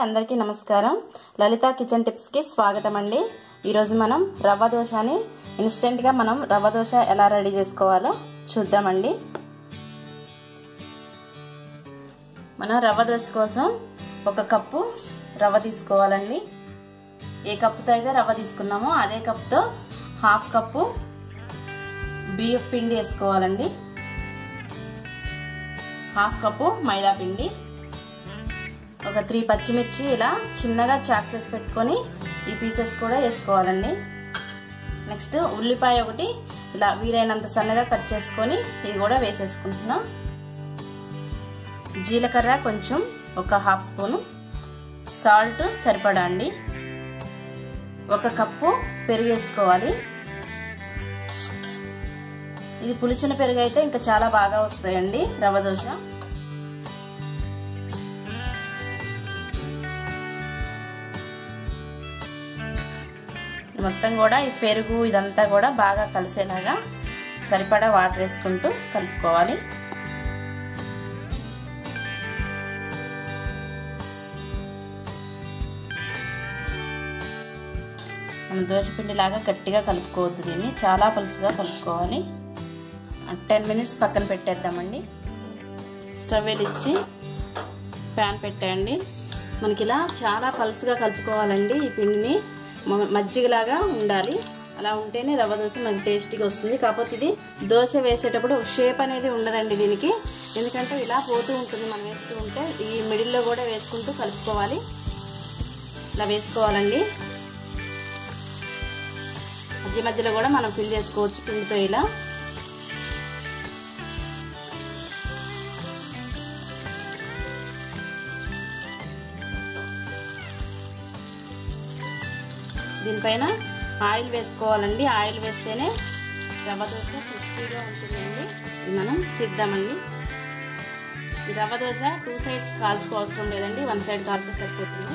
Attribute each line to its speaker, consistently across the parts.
Speaker 1: అందరికీ నమస్కారం లలిత కిచెన్ టిప్స్కి స్వాగతం అండి ఈరోజు మనం రవ్వ దోశని ఇన్స్టెంట్గా మనం రవ్వ దోశ ఎలా రెడీ చేసుకోవాలో చూద్దామండి మనం రవ్వ దోశ కోసం ఒక కప్పు రవ్వ తీసుకోవాలండి ఏ కప్పుతో అయితే రవ్వ తీసుకున్నామో అదే కప్పుతో హాఫ్ కప్పు బియ్యం పిండి వేసుకోవాలండి హాఫ్ కప్పు మైదా పిండి ఒక త్రీ పచ్చిమిర్చి ఇలా చిన్నగా చాక్ చేసి పెట్టుకొని ఈ పీసెస్ కూడా వేసుకోవాలండి నెక్స్ట్ ఉల్లిపాయ ఒకటి ఇలా వీలైనంత సన్నగా కట్ చేసుకొని ఇది కూడా వేసేసుకుంటున్నాం జీలకర్ర కొంచెం ఒక హాఫ్ స్పూను సాల్ట్ సరిపడా అండి ఒక కప్పు పెరుగు వేసుకోవాలి ఇది పులిచిన పెరుగు అయితే ఇంకా చాలా బాగా వస్తాయండి రవ్వ దోశ మొత్తం కూడా ఈ పెరుగు ఇదంతా కూడా బాగా కలిసేలాగా సరిపడా వాటర్ వేసుకుంటూ కలుపుకోవాలి మనం దోశపిండి లాగా గట్టిగా కలుపుకోవద్దు దీన్ని చాలా పలుసుగా కలుపుకోవాలి టెన్ మినిట్స్ పక్కన పెట్టేద్దామండి స్టవ్ వెలిచ్చి ప్యాన్ పెట్టేయండి మనకి ఇలా చాలా పలుసుగా కలుపుకోవాలండి ఈ పిండిని మజ్జిగలాగా ఉండాలి అలా ఉంటేనే రవ్వ దోశ మనకి టేస్టీగా వస్తుంది కాకపోతే ఇది దోశ వేసేటప్పుడు షేప్ అనేది ఉండదండి దీనికి ఎందుకంటే ఇలా పోతూ ఉంటుంది మనం వేస్తూ ఉంటే ఈ మిడిల్లో కూడా వేసుకుంటూ కలుపుకోవాలి ఇలా వేసుకోవాలండి మధ్య మధ్యలో కూడా మనం ఫిల్ చేసుకోవచ్చు పిండితో ఇలా దీనిపైన ఆయిల్ వేసుకోవాలండి ఆయిల్ వేస్తేనే రవ్వ దోశ క్రిస్పీగా ఉంటుందండి ఇది మనం తీద్దామండి ఈ రవ్వ దోశ టూ సైడ్స్ కాల్చుకోవసరం లేదండి వన్ సైడ్ కాల్చుకు సరిపోతుంది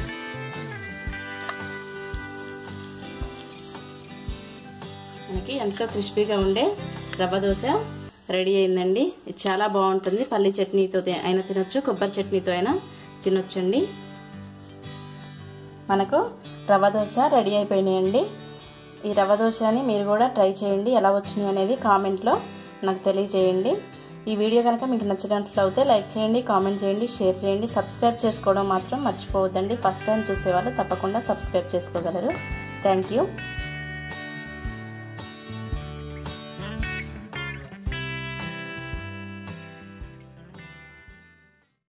Speaker 1: మనకి ఎంతో క్రిస్పీగా ఉండే రవ్వ దోశ రెడీ అయిందండి ఇది చాలా బాగుంటుంది పల్లి చట్నీతో అయినా తినొచ్చు కొబ్బరి చట్నీతో అయినా తినొచ్చండి మనకు రవ్వ దోశ రెడీ అయిపోయినాయండి ఈ రవ్వ దోశని మీరు కూడా ట్రై చేయండి ఎలా వచ్చినాయి అనేది కామెంట్లో నాకు తెలియజేయండి ఈ వీడియో కనుక మీకు నచ్చినట్లయితే లైక్ చేయండి కామెంట్ చేయండి షేర్ చేయండి సబ్స్క్రైబ్ చేసుకోవడం మాత్రం మర్చిపోవద్దండి ఫస్ట్ టైం చూసేవాళ్ళు తప్పకుండా సబ్స్క్రైబ్ చేసుకోగలరు థ్యాంక్ యూ